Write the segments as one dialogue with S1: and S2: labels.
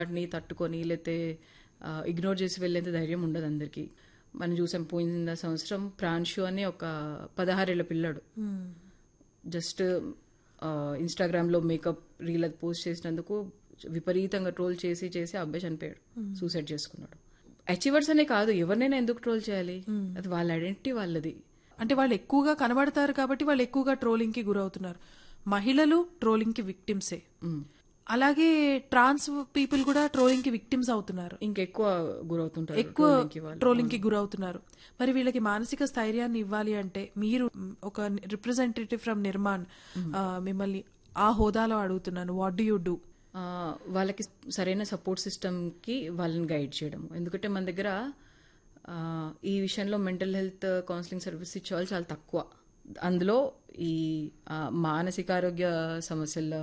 S1: వాటిని తట్టుకొని లేతే ఇగ్నోర్ చేసి వెళ్ళేంత ధైర్యం ఉండదు అందరికీ మనం చూసాం పోయిన సంవత్సరం ప్రాన్షు అని ఒక పదహారేళ్ల పిల్లాడు జస్ట్ ఇన్స్టాగ్రామ్లో మేకప్ రీల్ అది పోస్ట్ చేసినందుకు విపరీతంగా ట్రోల్ చేసి చేసి ఆ అబ్బాయి చనిపోయాడు సూసైడ్ చేసుకున్నాడు అచీవర్స్ అనే కాదు ఎవరినైనా ఎందుకు ట్రోల్ చేయాలి అది వాళ్ళ ఐడెంటిటీ వాళ్ళది
S2: అంటే వాళ్ళు ఎక్కువగా కనబడతారు కాబట్టి వాళ్ళు ఎక్కువగా ట్రోలింగ్ కి గురవుతున్నారు మహిళలు ట్రోలింగ్ కి విక్టిమ్సే
S1: మ్.
S2: అలాగే ట్రాన్స్ పీపుల్ కూడా ట్రోలింగ్ కి విక్టిమ్స్ అవుతున్నారు
S1: ఇంకెక్కువ గురవుతుంటారు
S2: ఎక్కువ
S1: trolling కి వాళ్ళు.
S2: ట్రోలింగ్ కి గురవుతున్నారు మరి వీళ్ళకి మానసిక స్థైర్యాన్ని ఇవ్వాలి అంటే మీరు మ్, ఒక రిప్రజెంటేటివ్ ఫ్రమ్ నిర్మాణ్ ఆ, మిమ్మల్ని ఆ హోదాలో అడుగుతున్నాను వాట్ డూ యూ డూ
S1: ఆ, వాళ్ళకి సరైన సపోర్ట్ సిస్టమ్కి వాళ్ళని గైడ్ చేయడం ఎందుకంటే మన దగ్గర ఆ, ఈ విషయంలో మెంటల్ హెల్త్ కౌన్సిలింగ్ సర్వీస్ ఇచ్చే వాళ్ళు చాలా తక్కువ అందులో ఈ ఆ, మానసిక ఆరోగ్య సమస్యల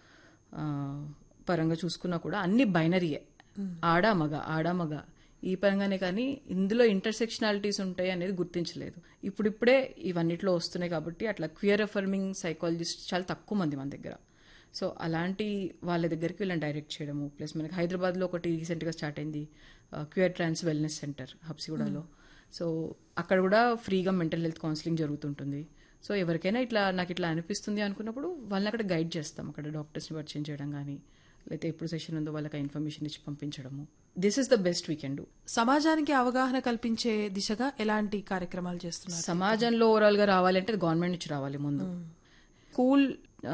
S1: ఆ, పరంగా చూసుకున్నా కూడా అన్ని బైనరీయే ఆడా మగ ఆడా మగ ఈ పరంగానే కానీ ఇందులో ఇంటర్సెక్షనాలిటీస్ ఉంటాయి అనేది గుర్తించలేదు ఇప్పుడిప్పుడే ఇవన్నిట్లో వస్తున్నాయి కాబట్టి అట్లా క్వియర్ అఫర్మింగ్ సైకాలజిస్ట్ చాలా తక్కువ మంది మన దగ్గర సో అలాంటి వాళ్ళ దగ్గరికి వీళ్ళని డైరెక్ట్ చేయడము ప్లస్ మనకి హైదరాబాద్లో ఒకటి రీసెంట్గా స్టార్ట్ అయింది క్యూర్ ట్రాన్స్ వెల్నెస్ సెంటర్ హబ్సిగూడలో సో అక్కడ కూడా ఫ్రీగా మెంటల్ హెల్త్ కౌన్సిలింగ్ జరుగుతుంటుంది సో ఎవరికైనా ఇట్లా నాకు ఇట్లా అనిపిస్తుంది అనుకున్నప్పుడు వాళ్ళని అక్కడ గైడ్ చేస్తాం అక్కడ డాక్టర్స్ని పరిచయం చేయడం కానీ లేకపోతే ఎప్పుడు సెషన్ ఉందో వాళ్ళకి ఇన్ఫర్మేషన్ ఇచ్చి పంపించడము this is the best we can do
S2: సమాజానికి అవగాహన కల్పించే దిశగా ఎలాంటి కార్యక్రమాలు చేస్తున్నారు
S1: సమాజంలో ఓవరాల్ గా రావాలంటే గవర్నమెంట్ నుంచి రావాలి ముందు స్కూల్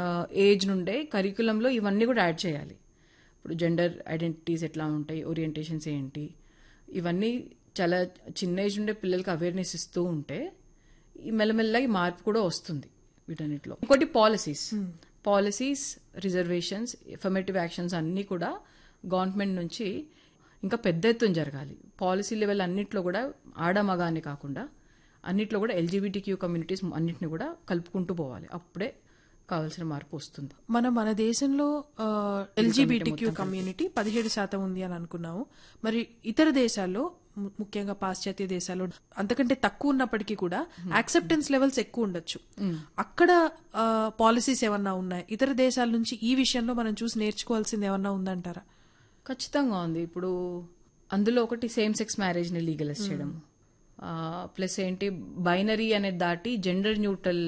S1: ఏజ్ నుండే కరికులంలో ఇవన్నీ కూడా యాడ్ చేయాలి ఇప్పుడు జెండర్ ఐడెంటిటీస్ ఎట్లా ఉంటాయి ఓరియంటేషన్స్ ఏంటి ఇవన్నీ చాలా చిన్న ఏజ్ నుండే పిల్లలకి అవేర్నెస్ ఇస్తూ ఉంటే ఈ మెల్లమెల్లగా ఈ మార్పు కూడా వస్తుంది వీటన్నిటిలో ఇంకోటి policies policies reservations affirmative actions అన్నీ కూడా గవర్నమెంట్ నుంచి ఇంకా పెద్ద ఎత్తున జరగాలి పాలసీ లెవెల్ అన్నిట్లో కూడా ఆడమగ అని కాకుండా అన్నిట్లో కూడా ఎల్జీబీటీక్యూ కమ్యూనిటీస్ అన్నిటిని కూడా కలుపుకుంటూ పోవాలి అప్పుడే కావాల్సిన మార్పు వస్తుంది
S2: మనం మన దేశంలో ఎల్జీబీటీక్యూ కమ్యూనిటీ పదిహేడు శాతం ఉంది అని అనుకున్నాము మరి ఇతర దేశాల్లో ము- ముఖ్యంగా పాశ్చాత్య దేశాల్లో అంతకంటే తక్కువ ఉన్నప్పటికీ కూడా యాక్సెప్టెన్స్ లెవెల్స్ ఎక్కువ ఉండొచ్చు అక్కడ పాలసీస్ ఏమన్నా ఉన్నాయి ఇతర దేశాల నుంచి ఈ విషయంలో మనం చూసి నేర్చుకోవాల్సింది ఏమన్నా ఉందంటారా
S1: ఖచ్చితంగా ఉంది ఇప్పుడు అందులో ఒకటి సేమ్ సెక్స్ మ్యారేజ్ని లీగలైజ్ చేయడం ప్లస్ ఏంటి బైనరీ అనేది దాటి జెండర్ న్యూట్రల్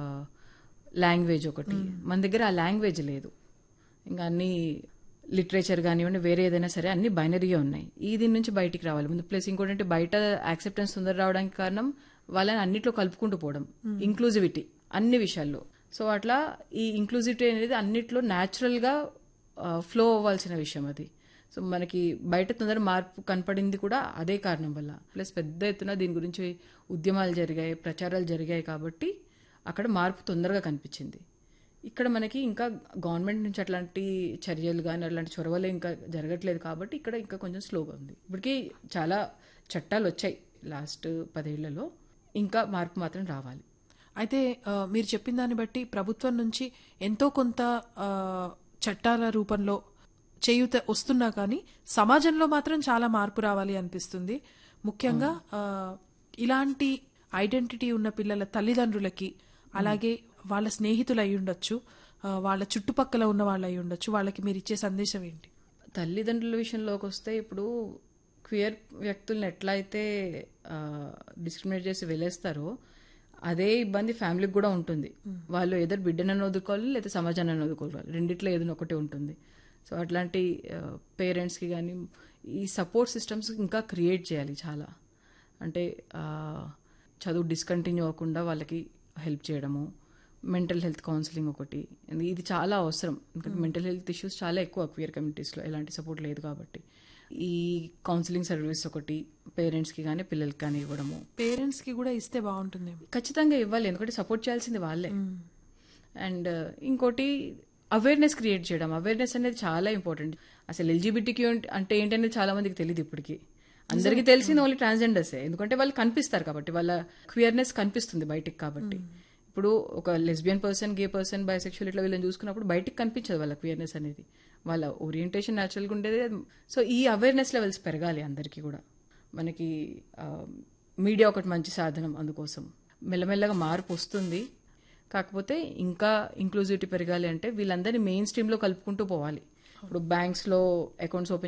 S1: లాంగ్వేజ్ ఒకటి మన దగ్గర ఆ లాంగ్వేజ్ లేదు ఇంకా అన్ని లిటరేచర్ కానివ్వండి వేరే ఏదైనా సరే అన్ని బైనరీగా ఉన్నాయి ఈ దీని నుంచి బయటికి రావాలి ముందు ప్లస్ ఇంకోటి అంటే బయట యాక్సెప్టెన్స్ తొందర రావడానికి కారణం వాళ్ళని అన్నిట్లో కలుపుకుంటూ పోవడం ఇంక్లూజివిటీ అన్ని విషయాల్లో సో అట్లా ఈ ఇంక్లూజివిటీ అనేది అన్నిట్లో న్యాచురల్ గా ఫ్లో అవ్వాల్సిన విషయం అది సో మనకి బయట తొందర మార్పు కనపడింది కూడా అదే కారణం వల్ల ప్లస్ పెద్ద ఎత్తున దీని గురించి ఉద్యమాలు జరిగాయి ప్రచారాలు జరిగాయి కాబట్టి అక్కడ మార్పు తొందరగా కనిపించింది ఇక్కడ మనకి ఇంకా గవర్నమెంట్ నుంచి అట్లాంటి చర్యలు కానీ అట్లాంటి చొరవలు ఇంకా జరగట్లేదు కాబట్టి ఇక్కడ ఇంకా కొంచెం స్లోగా ఉంది ఇప్పటికీ చాలా చట్టాలు వచ్చాయి లాస్ట్ పదేళ్లలో ఇంకా మార్పు మాత్రం రావాలి
S2: అయితే ఆ, మీరు చెప్పిన దాన్ని బట్టి ప్రభుత్వం నుంచి ఎంతో కొంత ఆ, చట్టాల రూపంలో చేయూత వస్తున్నా కానీ సమాజంలో మాత్రం చాలా మార్పు రావాలి అనిపిస్తుంది ముఖ్యంగా ఆ, ఇలాంటి ఐడెంటిటీ ఉన్న పిల్లల తల్లిదండ్రులకి అలాగే వాళ్ళ స్నేహితులు అయి ఉండొచ్చు ఆ, వాళ్ళ చుట్టుపక్కల ఉన్న వాళ్ళు అయి ఉండొచ్చు వాళ్ళకి మీరు ఇచ్చే సందేశం ఏంటి
S1: తల్లిదండ్రుల విషయంలోకి వస్తే ఇప్పుడు క్వియర్ వ్యక్తులను ఎట్లా అయితే డిస్క్రిమినేట్ చేసి వెళ్ళేస్తారో అదే ఇబ్బంది ఫ్యామిలీకి కూడా ఉంటుంది వాళ్ళు ఏదో బిడ్డనని వదులుకోవాలి లేదా సమాజాన్ని వదులుకోవాలి రెండిట్లో ఏదైనా ఒకటి ఉంటుంది సో అట్లాంటి పేరెంట్స్కి కానీ ఈ సపోర్ట్ సిస్టమ్స్ ఇంకా క్రియేట్ చేయాలి చాలా అంటే ఆ, చదువు డిస్కంటిన్యూ అవ్వకుండా వాళ్ళకి హెల్ప్ చేయడము మెంటల్ హెల్త్ కౌన్సిలింగ్ ఒకటి ఇది చాలా అవసరం ఎందుకంటే మెంటల్ హెల్త్ ఇష్యూస్ చాలా ఎక్కువ క్వియర్ కమ్యూనిటీస్లో ఎలాంటి సపోర్ట్ లేదు కాబట్టి ఈ కౌన్సిలింగ్ సర్వీస్ ఒకటి పేరెంట్స్కి కానీ పిల్లలకి కానీ ఇవ్వడము
S2: పేరెంట్స్ కి కూడా ఇస్తే బాగుంటుందేమో
S1: ఖచ్చితంగా ఇవ్వాలి ఎందుకంటే సపోర్ట్ చేయాల్సింది వాళ్ళే అండ్ ఇంకోటి అవేర్నెస్ క్రియేట్ చేయడం అవేర్నెస్ అనేది చాలా ఇంపార్టెంట్ అసలు ఎల్జీబీటీకి అంటే ఏంటనేది చాలా మందికి తెలియదు ఇప్పటికి అందరికీ తెలిసింది ఓన్లీ ట్రాన్స్జెండర్సే ఎందుకంటే వాళ్ళు కనిపిస్తారు కాబట్టి వాళ్ళ క్వియర్నెస్ కనిపిస్తుంది బయటికి కాబట్టి ఇప్పుడు ఒక lesbian person gay person bisexual ఇట్లా వీళ్ళని చూసుకున్నప్పుడు బయటికి కనిపించదు వాళ్ళ క్వియర్నెస్ అనేది వాళ్ళ ఓరియంటేషన్ న్యాచురల్గా ఉండేది సో ఈ అవేర్నెస్ లెవెల్స్ పెరగాలి అందరికీ కూడా మనకి మీడియా ఒకటి మంచి సాధనం అందుకోసం మెల్లమెల్లగా మార్పు వస్తుంది కాకపోతే ఇంకా ఇంక్లూజివిటీ పెరగాలి అంటే వీళ్ళందరినీ మెయిన్ స్ట్రీమ్లో కలుపుకుంటూ పోవాలి ఇప్పుడు బ్యాంక్స్లో అకౌంట్స్ ఓపెన్